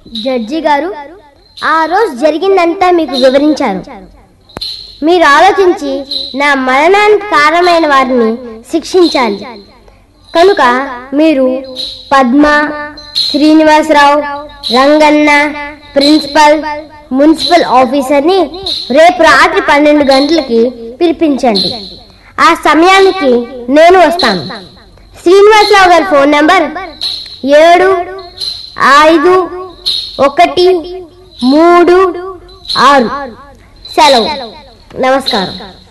judge గారు ఆ రోజు జరిగిందంతా మీకు వివరించారు మీరు ఆలోచించి నా మరణానికి కారణమైన వారిని శిక్షించాలి కనుక మీరు పద్మ శ్రీనివాసరావు రంగన్న ప్రిన్సిపల్ మున్సిపల్ ఆఫీసర్ని రేపు రాత్రి పన్నెండు గంటలకి పిలిపించండి ఆ సమయానికి నేను వస్తాను శ్రీనివాసరావు గారి ఫోన్ నంబర్ ఏడు ఐదు ఒకటి మూడు ఆరు సెలవు నమస్కారం